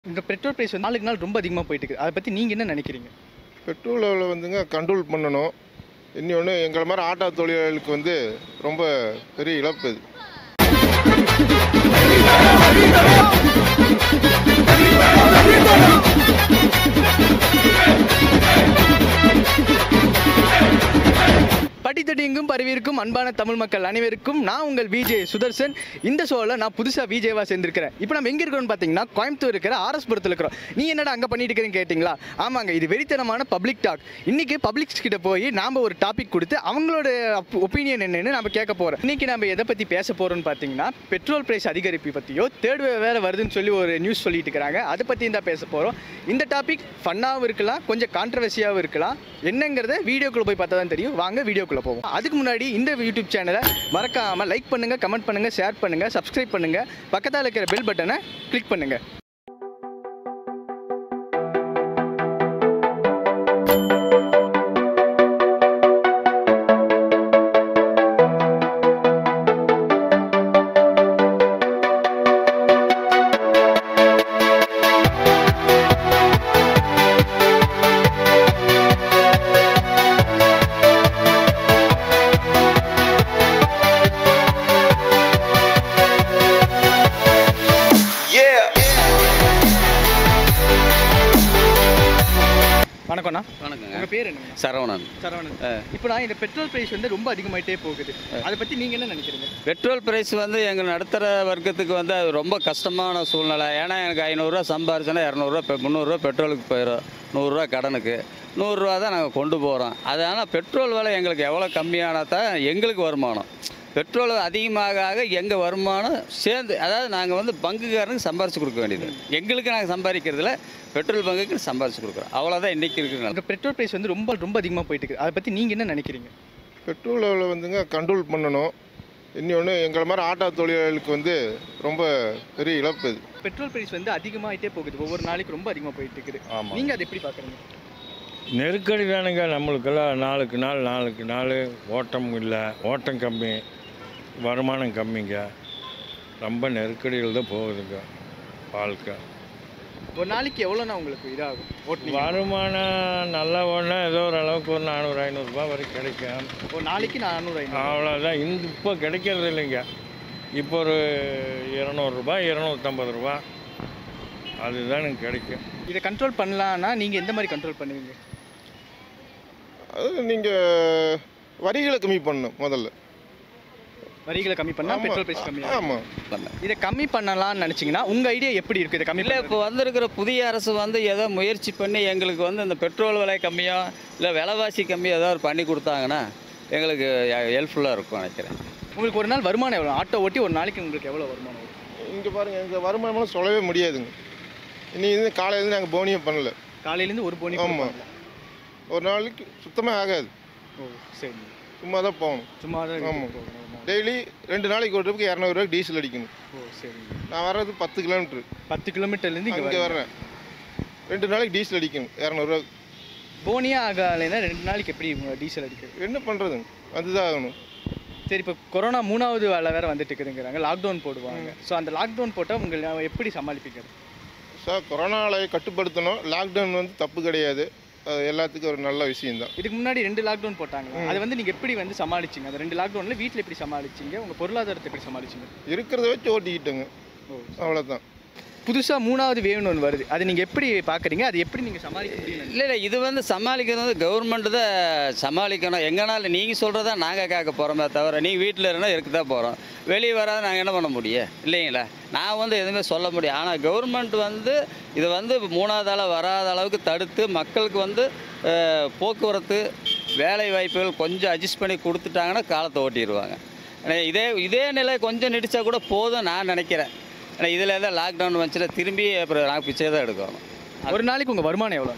இந்த petrol price வந்து நாளுக்கு நாள் ரொம்ப அதிகமாக போயிட்டு இருக்கு அதை பற்றி நீங்கள் என்ன நினைக்கிறீங்க பெட்ரோல் விலை வந்துங்க கண்ட்ரோல் பண்ணணும் இன்னொன்று எங்களை மாதிரி ஆட்டோ தொழிலாளர்களுக்கு வந்து ரொம்ப பெரிய இழப்பு இது பட்டித்தடி எங்கும் பரவியிருக்கும் அன்பான தமிழ் மக்கள் அனைவருக்கும் நான் உங்கள் விஜய் சுதர்சன் இந்த ஷோவில் நான் புதுசாக விஜயவா சேர்ந்திருக்கிறேன் இப்போ நம்ம எங்கே இருக்கிறோம்னு பார்த்தீங்கன்னா கோயம்புத்தூர் இருக்கிற ஆர்எஸ் புரத்தில் இருக்கிறோம் நீ என்னடா அங்கே பண்ணிட்டு இருக்கிறேன்னு கேட்டிங்களா ஆமாங்க இது வெறித்தனமான பப்ளிக் டாக் இன்னைக்கு பப்ளிக்ஸ் கிட்ட போய் நாம் ஒரு டாபிக் கொடுத்து அவங்களோட ஒப்பீனியன் என்னன்னு நம்ம கேட்க போகிறோம் இன்னைக்கு நம்ம எதை பற்றி பேச போகிறோம்னு பார்த்தீங்கன்னா பெட்ரோல் பிரைஸ் அதிகரிப்பு பற்றியோ தேர்ட் வேவ் வேறு வருதுன்னு சொல்லி ஒரு நியூஸ் சொல்லிட்டு இருக்கிறாங்க அதை பற்றி தான் பேச போகிறோம் இந்த டாபிக் ஃபன்னாகவும் இருக்கலாம் கொஞ்சம் கான்ட்ரவர்சியாகவும் இருக்கலாம் என்னங்கிறத வீடியோக்குள்ளே போய் பார்த்தா தான் தெரியும் வாங்க வீடியோக்குள்ளே போவோம் அதுக்கு முன்னாடி இந்த யூடியூப் சேனலை மறக்காமல் லைக் பண்ணுங்கள் கமெண்ட் பண்ணுங்கள் ஷேர் பண்ணுங்கள் சப்ஸ்கிரைப் பண்ணுங்கள் பக்கத்தில் இருக்கிற பெல் பட்டனை கிளிக் பண்ணுங்கள் வணக்கம்ண்ணா வணக்கங்க உங்கள் பேர் என்னங்க சரவணன் சரவணன் இப்போ நான் இந்த பெட்ரோல் பிரைஸ் வந்து ரொம்ப அதிகமாயிட்டே போகுது அதை பற்றி நீங்கள் என்ன நினைக்கிறீங்க பெட்ரோல் பிரைஸ் வந்து எங்கள் நடுத்தர வர்க்கத்துக்கு வந்து அது ரொம்ப கஷ்டமான சூழ்நிலை ஏன்னா எனக்கு ஐநூறுரூவா சம்பாரிச்சோன்னா இரநூறுவா பெ முந்நூறுரூவா பெட்ரோலுக்கு போயிடும் நூறுரூவா கடனுக்கு நூறுரூவா தான் நாங்கள் கொண்டு போகிறோம் அது ஆனால் பெட்ரோல் விலை எங்களுக்கு எவ்வளோ கம்மியானா தான் எங்களுக்கு வருமானம் பெட்ரோல் அதிகமாக ஆக எங்கள் வருமானம் சேர்ந்து அதாவது நாங்கள் வந்து பங்குக்காரனுக்கு சம்பாரிச்சு கொடுக்க வேண்டியது எங்களுக்கு நாங்கள் சம்பாதிக்கிறதுல பெட்ரோல் பங்குக்கு சம்பாரிச்சு கொடுக்குறோம் அவ்வளோதான் இன்றைக்கி இருக்கிற இந்த பெட்ரோல் பிரைஸ் வந்து ரொம்ப ரொம்ப அதிகமாக போயிட்டு இருக்கு அதை பற்றி நீங்கள் என்ன நினைக்கிறீங்க பெட்ரோல் விலை வந்துங்க கண்ட்ரோல் பண்ணணும் இன்னொன்று எங்களை மாதிரி ஆட்டோ தொழிலாளர்களுக்கு வந்து ரொம்ப பெரிய இழப்பு இது பெட்ரோல் பிரைஸ் வந்து அதிகமாயிட்டே போகுது ஒவ்வொரு நாளைக்கு ரொம்ப அதிகமாக போயிட்டு இருக்குது ஆமாம் நீங்கள் அதை எப்படி பார்க்குறீங்க நெருக்கடி தானுங்க நம்மளுக்கெல்லாம் நாளுக்கு நாள் நாளுக்கு நாள் ஓட்டம் இல்லை ஓட்டம் கம்மி வருமானம் கம்மிங்க ரொம்ப நெருக்கடியில் தான் போகுதுங்க வாழ்க்கை ஒரு நாளைக்கு எவ்வளோண்ணா உங்களுக்கு இதாகும் ஓட்டுனீங்க வருமானம் நல்லா ஓடினா ஏதோ ஒரு அளவுக்கு ஒரு நானூறு ஐநூறுரூபா வரைக்கும் கிடைக்கும் ஒரு நாளைக்கு நானூறு ஐநூறு அவ்வளோதான் இந்த இப்போ கிடைக்கிறது இல்லைங்க இப்போ ஒரு இரநூறுபா இரநூத்தம்பது ரூபா அதுதான் எனக்கு கிடைக்கும் இதை கண்ட்ரோல் பண்ணலான்னா நீங்கள் எந்த மாதிரி கண்ட்ரோல் பண்ணுவீங்க அது நீங்கள் வரிகளை கம்மி பண்ணணும் முதல்ல வரிகளை கம்மி பண்ணால் ஆமா. பெட்ரோல் பிரைஸ் கம்மியாகும் ஆமாம் இதை கம்மி பண்ணலாம்னு நினச்சிங்கன்னா உங்கள் ஐடியா எப்படி இருக்குது இதை கம்மி இல்லை இல்லை இப்போ வந்திருக்கிற புதிய அரசு வந்து ஏதோ முயற்சி பண்ணி எங்களுக்கு வந்து இந்த பெட்ரோல் விலை கம்மியாக இல்லை விலைவாசி கம்மியாக ஏதாவது பண்ணி கொடுத்தாங்கன்னா எங்களுக்கு ஹெல்ப்ஃபுல்லாக இருக்கும் நினைக்கிறேன் உங்களுக்கு ஒரு நாள் வருமானம் எவ்வளோ ஆட்டோ ஓட்டி ஒரு நாளைக்கு உங்களுக்கு எவ்வளோ வருமானம் வரும் இங்கே பாருங்கள் எங்கள் வருமானம்லாம் சொல்லவே முடியாதுங்க இன்னைக்கு இருந்து காலையிலேருந்து நாங்கள் போனியே பண்ணல காலையிலேருந்து ஒரு போனி ஆமா. கொடுப்பாங்க. ஒரு நாளைக்கு சுத்தமாக ஆகாது ஓ சரி சும்மா தான் போகணும் சும்மா தான் ஆமா. வீட்டுக்கு போகணும். டெய்லி ரெண்டு நாளைக்கு ஒரு ட்ரிப்புக்கு இரநூறுவா டீசல் அடிக்கணும் ஓ சரி நான் வர்றது பத்து கிலோமீட்ரு பத்து கிலோமீட்டர்லேருந்து இங்கே இங்கே வர்றேன் ரெண்டு நாளைக்கு டீசல் அடிக்கணும் இரநூறுவா போனியே ஆகலைன்னா ரெண்டு நாளைக்கு எப்படி உங்க டீசல் அடிக்கிறது என்ன பண்ணுறதுங்க வந்துதான் ஆகணும் சரி இப்போ கொரோனா மூணாவது வேலை வேற வந்துட்டு இருக்குதுங்கிறாங்க லாக்டவுன் போடுவாங்க ஸோ அந்த லாக்டவுன் போட்டால் உங்களை எப்படி சமாளிப்பீங்க சார் கொரோனாவை கட்டுப்படுத்தணும் லாக்டவுன் வந்து தப்பு கிடையாது அது எல்லாத்துக்கும் ஒரு நல்ல விஷயம்தான் இதுக்கு முன்னாடி ரெண்டு லாக்டவுன் போட்டாங்க அது வந்து நீங்கள் எப்படி வந்து சமாளிச்சிங்க அந்த ரெண்டு லாக்டவுனில் வீட்டில் எப்படி சமாளிச்சிங்க உங்கள் பொருளாதாரத்தை எப்படி சமாளிச்சிங்க இருக்கிறத வச்சு ஓட்டிக்கிட்டோங்க ஓ அவ்வளோதான் புதுசாக மூணாவது வேவ்னு ஒன்று வருது அது நீங்கள் எப்படி பார்க்குறீங்க அது எப்படி நீங்கள் சமாளிக்க முடியும் இல்லை இல்லை இது வந்து சமாளிக்கிறது வந்து கவர்மெண்ட் தான் சமாளிக்கணும் எங்கனாலும் நீங்கள் சொல்கிறதா நாங்கள் கேட்க போகிறோமே தவிர நீங்கள் வீட்டில் இருந்தால் இருக்க தான் போகிறோம் வெளியே வராத நாங்கள் என்ன பண்ண முடியும் இல்லைங்களா நான் வந்து எதுவுமே சொல்ல முடியும் ஆனால் கவர்மெண்ட் வந்து இது வந்து மூணாவது ஆளாக வராத அளவுக்கு தடுத்து மக்களுக்கு வந்து அஹ், போக்குவரத்து வேலை வாய்ப்புகள் கொஞ்சம் அட்ஜஸ்ட் பண்ணி கொடுத்துட்டாங்கன்னா காலத்தை ஓட்டிடுவாங்க ஆனா இதே இதே நிலை கொஞ்சம் நீடிச்சா கூட போதும் நான் நினைக்கிறேன் ஏன்னா இதில் தான் லாக்டவுன் வந்துச்சுன்னா திரும்பி அப்புறம் நாங்கள் பிச்சை தான் எடுக்கணும் ஒரு நாளைக்கு உங்கள் வருமானம் எவ்வளோ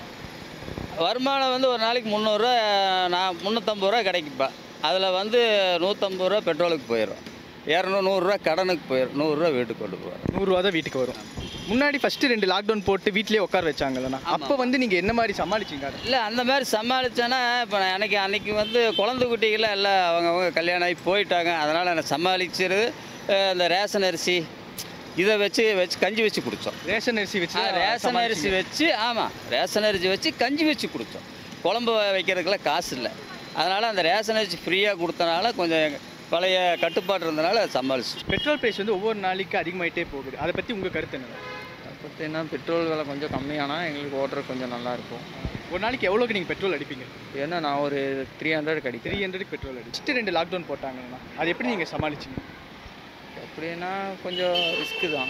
வருமானம் வந்து ஒரு நாளைக்கு முந்நூறுரூவா நான் முந்நூற்றம்பது ரூபா கிடைக்குப்பா அதில் வந்து நூற்றம்பது ரூபா பெட்ரோலுக்கு போயிடும் இரநூறு நூறுரூவா கடனுக்கு போயிடும் நூறுரூவா வீட்டுக்கு கொண்டு போகிறோம் நூறுரூவா தான் வீட்டுக்கு வரும் முன்னாடி ஃபஸ்ட்டு ரெண்டு லாக்டவுன் போட்டு வீட்லயே உட்கார வச்சாங்கல்லண்ணா அப்போ வந்து நீங்கள் என்ன மாதிரி சமாளிச்சிங்க அதை? இல்லை அந்த மாதிரி சமாளித்தேன்னா இப்போ நான் அன்னைக்கு அன்னைக்கு வந்து குழந்தை குட்டிகளை எல்லாம் அவங்க அவங்க கல்யாணம் ஆகி போயிட்டாங்க அதனால் நான் சமாளிச்சிரு அஹ் இந்த ரேஷன் அரிசி இதை வச்சு வச்சு கஞ்சி வச்சு குடித்தோம் ரேஷன் அரிசி வச்சு ஆ, ரேஷன் அரிசி வச்சு ஆமாம் ரேஷன் அரிசி வச்சு கஞ்சி வச்சு குடித்தோம் குழம்பு வைக்கிறதுக்கெல்லாம் காசு இல்லை அதனால் அந்த ரேஷன் அரிசி ஃப்ரீயாக கொடுத்தனால கொஞ்சம் பழைய கட்டுப்பாடு இருந்தனால சமாளிச்சு பெட்ரோல் பிரைஸ் வந்து ஒவ்வொரு நாளைக்கு அதிகமாயிட்டே போகுது அதை பற்றி உங்கள் கருத்து என்ன பார்த்தீங்கன்னா பெட்ரோல் விலை கொஞ்சம் கம்மியானா எங்களுக்கு ஓட்டுறது கொஞ்சம் நல்லா இருக்கும் ஒரு நாளைக்கு எவ்வளோக்கு நீங்கள் பெட்ரோல் அடிப்பீங்க ஏன்னா நான் ஒரு த்ரீ ஹண்ட்ரட் த்ரீ கிடைக்கிறேன் ஹண்ட்ரட் பெட்ரோல் அடி ஃபஸ்ட்டு ரெண்டு லாக்டவுன் போட்டாங்கன்னா அது எப்படி நீங்கள் சமாளிச்சிங்க எப்படின்னா கொஞ்சம் ரிஸ்க்கு தான்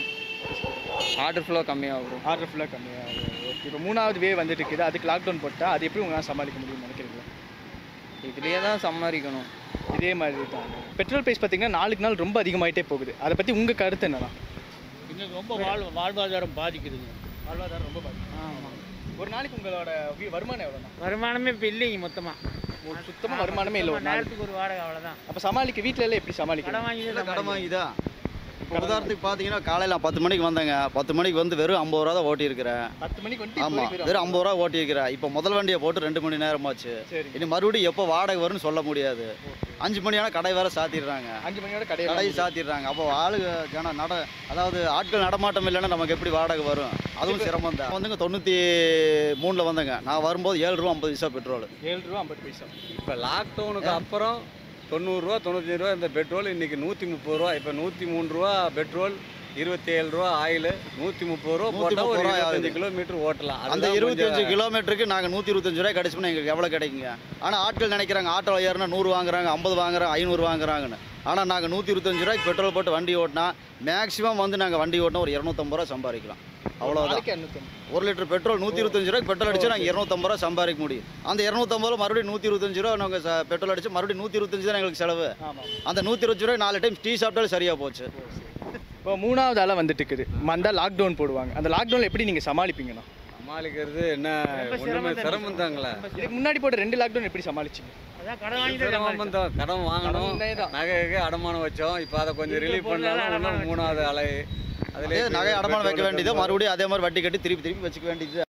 ஆர்டர் ஃப்ளோ கம்மியாகும் ஆர்டர் ஃபுல்லாக கம்மியாக ஓகே இப்போ மூணாவது வே வந்துட்டு இருக்குது அதுக்கு லாக்டவுன் போட்டால் அது எப்படி உங்களால் சமாளிக்க முடியும்னு நினைக்கிறீங்களா இதுலேயே தான் சம்பாதிக்கணும் இதே மாதிரி தான் பெட்ரோல் பிரைஸ் பார்த்தீங்கன்னா நாளுக்கு நாள் ரொம்ப அதிகமாயிட்டே போகுது அதை பற்றி உங்கள் கருத்து என்னன்னா இன்னும் ரொம்ப வாழ் வாழ்வாதாரம் பாதிக்குதுங்க வாழ்வாதாரம் ரொம்ப பாதிக்கும் ஆமாம் ஒரு நாளைக்கு உங்களோட வி- வருமானம் எவ்வளோண்ணா வருமானமே இப்போ இல்லைங்க மொத்தமாக ஒரு சுத்தமாக வருமானமே இல்லை ஒரு நாளைக்கு நேரத்துக்கு ஒரு வாடகை அவ்வளோதான் அப்போ சமாளிக்க வீட்டில எல்லாம் எப்படி சமாளிக்கலாம் கடன் வாங்கி தான் கடன் வாங்கி தான் இப்போ உதாரணத்துக்கு பார்த்தீங்கன்னா காலையில் பத்து மணிக்கு வந்தேங்க பத்து மணிக்கு வந்து வெறும் ஐம்பது ரூபா தான் ஓட்டியிருக்கிறேன் பத்து மணிக்கு வந்துட்டு ஆமாம் இப்போதைக்கு வெறும் ஐம்பது ரூபா ஓட்டியிருக்கிறேன் இப்போ முதல் வண்டியை போட்டு ரெண்டு மணி நேரமாச்சு சரி இனி மறுபடியும் எப்போ வாடகை வரும்னு சொல்ல முடியாது அஞ்சு மணி ஆனால் கடை வேற சாத்திடுறாங்க அஞ்சு மணியோட கடையில் கடையை சாத்திடுறாங்க அப்போ ஆளுங்க ஜன நட அதாவது ஆட்கள் நடமாட்டம் இல்லைன்னா நமக்கு எப்படி வாடகை வரும் அதுவும் சிரமம் தான் வந்துங்க தொண்ணூற்றி மூணில் வந்தேங்க நான் வரும்போது ஏழு ரூபா ஐம்பது பைசா பெட்ரோல் ஏழு ரூபா ஐம்பது பைசா இப்போ லாக்டவுனுக்கு அப்புறம் தொண்ணூறுரூவா தொண்ணூத்தஞ்சு ரூபா இந்த பெட்ரோல் இன்றைக்கி நூற்றி முப்பது ரூபா இப்போ நூற்றி மூணு ரூபா பெட்ரோல் இருபத்தி ஏழு ரூபா ஆயில் நூற்றி முப்பது ரூபா நூத்தி போட்டால் ஒரு முப்பது ரூபா இருபத்தஞ்சு ஆகுது. கிலோமீட்டர் ஓட்டலாம் அந்த அதுதான் இருபத்தி அஞ்சு கொஞ்சம் கிலோமீட்டருக்கு நாங்கள் நூற்றி இருபத்தஞ்சு ரூபாய் கிடச்சோம்னா எங்களுக்கு எவ்வளோ கிடைக்குங்க ஆனால் ஆட்கள் நினைக்கிறாங்க ஆட்டோ ஏறினா நூறு வாங்குறாங்க ஐம்பது வாங்குறாங்க ஐநூறு வாங்குறாங்கன்னு ஆனால் நாங்கள் நூற்றி இருபத்தஞ்சு ரூபாய்க்கு பெட்ரோல் போட்டு வண்டி ஓட்டினா மேக்ஸிமம் வந்து நாங்கள் வண்டி ஓட்டினா ஒரு இரநூத்தம்பது ரூபா சம்பாதிக்கலாம் அவ்வளோதான் நாளைக்கு இரநூத்தம்பது ஒரு லிட்டர் பெட்ரோல் நூற்றி இருபத்தஞ்சு ரூபாய்க்கு பெட்ரோல் அடிச்சு நாங்கள் இரநூத்தம்பது ரூபா சம்பாதிக்க முடியும் அந்த இரநூத்தம்பது ரூபா மறுபடியும் நூற்றி இருபத்தஞ்சு ரூபா நாங்கள் ச- பெட்ரோல் அடிச்சு மறுபடியும் நூற்றி இருபத்தஞ்சு தான் எங்களுக்கு செலவு ஆமாம் அந்த நூற்றி இருபத்தஞ்சு ரூபாய் நாலு டைம் டீ சாப்பிட்டாலும் சரியாக போச்சு இப்போ மூணாவது ஆளாக வந்துட்டு இருக்குது வந்தால் லாக்டவுன் போடுவாங்க அந்த லாக்டவுனில் எப்படி நீங்கள் சமாளிப்பீங்கண்ணா சமாளிக்கிறது என்ன ரொம்ப ஒன்றுமே சிரமம் தான். சிரமம் தாங்களே இதுக்கு முன்னாடி போட்ட ரெண்டு லாக்டவுன் எப்படி சமாளிச்சிங்க அதான் கடன் வாங்கி தான் சிரமம் சமாளிச்சோம். தான் கடன் வாங்கணும் கடனே தான். நகைக்கு அடமானம் வச்சோம் இப்போ அதை கொஞ்சம் இருக்கிற ரிலீவ் பொருளெல்லாம் பண்ணாலும் அடமானம் இன்னும் மூணாவது அலை அதே நகை அடமானம் வைக்க வேண்டியது மறுபடியும் அதே மாதிரி வட்டி கட்டி திருப்பி திருப்பி வச்சுக்க வேண்டியது